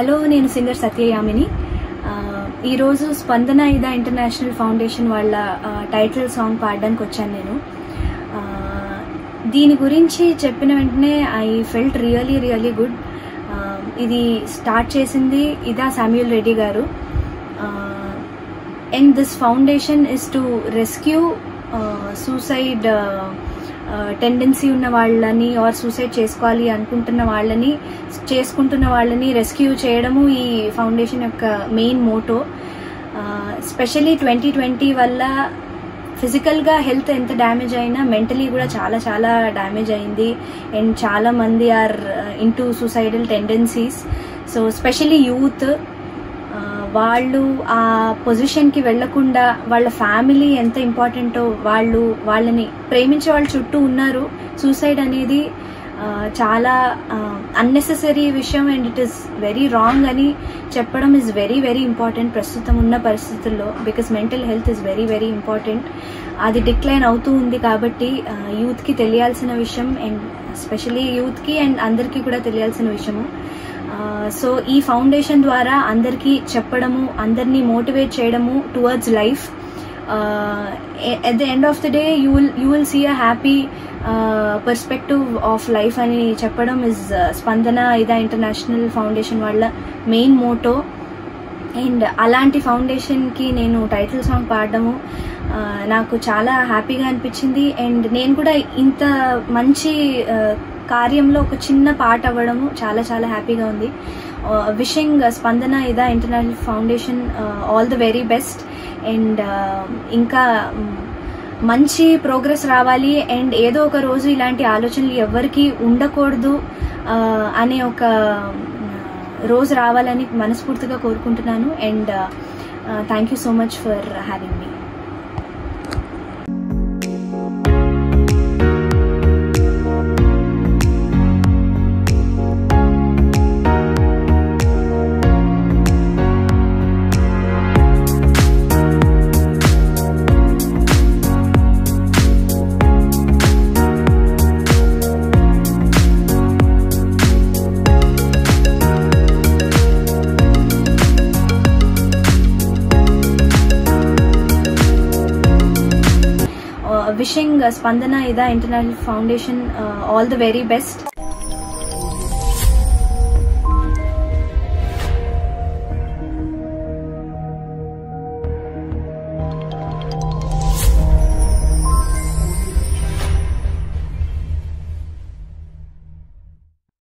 hello నేను singer Satya Yamini ఆ, ఈరోజు స్పందన ఇదా ఇంటర్నేషనల్ ఫౌండేషన్ వాళ్ళ ఆ, టైటిల్ సాంగ్ పాడడానికి వచ్చాను నేను ఆ, దీని గురించి చెప్పిన వెంటనే I felt really really good ఇది స్టార్ట్ చేసింది ఇదా శామ్యుల్ రెడ్డి గారు and this foundation is to rescue suicide tendency ఉన్న వాళ్ళని ఆర్ సూసైడ్ చేసుకోవాలి అనుకుంటున్న వాళ్ళని చేసుకుంటున్న వాళ్ళని రెస్క్యూ చేయడము ఈ ఫౌండేషన్ యొక్క main motto specially twenty twenty వల్ల ఫిజికల్గా హెల్త్ ఎంత డ్యామేజ్ అయినా మెంటలీ కూడా చాలా చాలా డ్యామేజ్ అయింది అండ్ చాలా మంది are into suicidal tendencies so specially youth ఆ, వాళ్ళు ఆ పొజిషన్కి వెళ్లకుండా వాళ్ళ ఫ్యామిలీ ఎంత ఇంపార్టెంటో వాళ్ళు వాళ్ళని ప్రేమించే వాళ్ళు చుట్టూ ఉన్నారు సూసైడ్ అనేది ఆ, చాలా అన్నెసెసరీ విషయం and it is very wrong అని చెప్పడం ఇస్ వెరీ వెరీ ఇంపార్టెంట్ ప్రస్తుతం ఉన్న పరిస్థితుల్లో because mental health is very very important అది డిక్లైన్ అవుతూ ఉంది కాబట్టి యూత్కి తెలియాల్సిన విషయం అండ్ స్పెషలీ యూత్కి అండ్ అందరికీ కూడా తెలియాల్సిన విషయము సో ఈ ఫౌండేషన్ ద్వారా అందరికీ చెప్పడము అందరినీ మోటివేట్ చేయడము towards life at the end of the day you will you will see a happy perspective of life అని చెప్పడం is Spandana Ida international foundation వాళ్ళ మెయిన్ మోటో అండ్ అలాంటి ఫౌండేషన్కి నేను టైటిల్ సాంగ్ పాడడము ఆ, నాకు చాలా హ్యాపీగా అనిపించింది అండ్ నేను కూడా ఇంత మంచి ఆ, కార్యంలో ఒక చిన్న పార్ట్ అవ్వడము చాలా చాలా హ్యాపీగా ఉంది wishing Spandana Ida international foundation all the very best and ఇంకా మ్, మంచి ప్రోగ్రెస్ రావాలి అండ్ ఏదో ఒక రోజు ఇలాంటి ఆలోచనలు ఎవరికి ఉండకూడదు ఆ, అనే ఒక రోజు రావాలని మనస్ఫూర్తిగా కోరుకుంటున్నాను and thank you so much for having me wishing Spandana Ida international foundation all the very best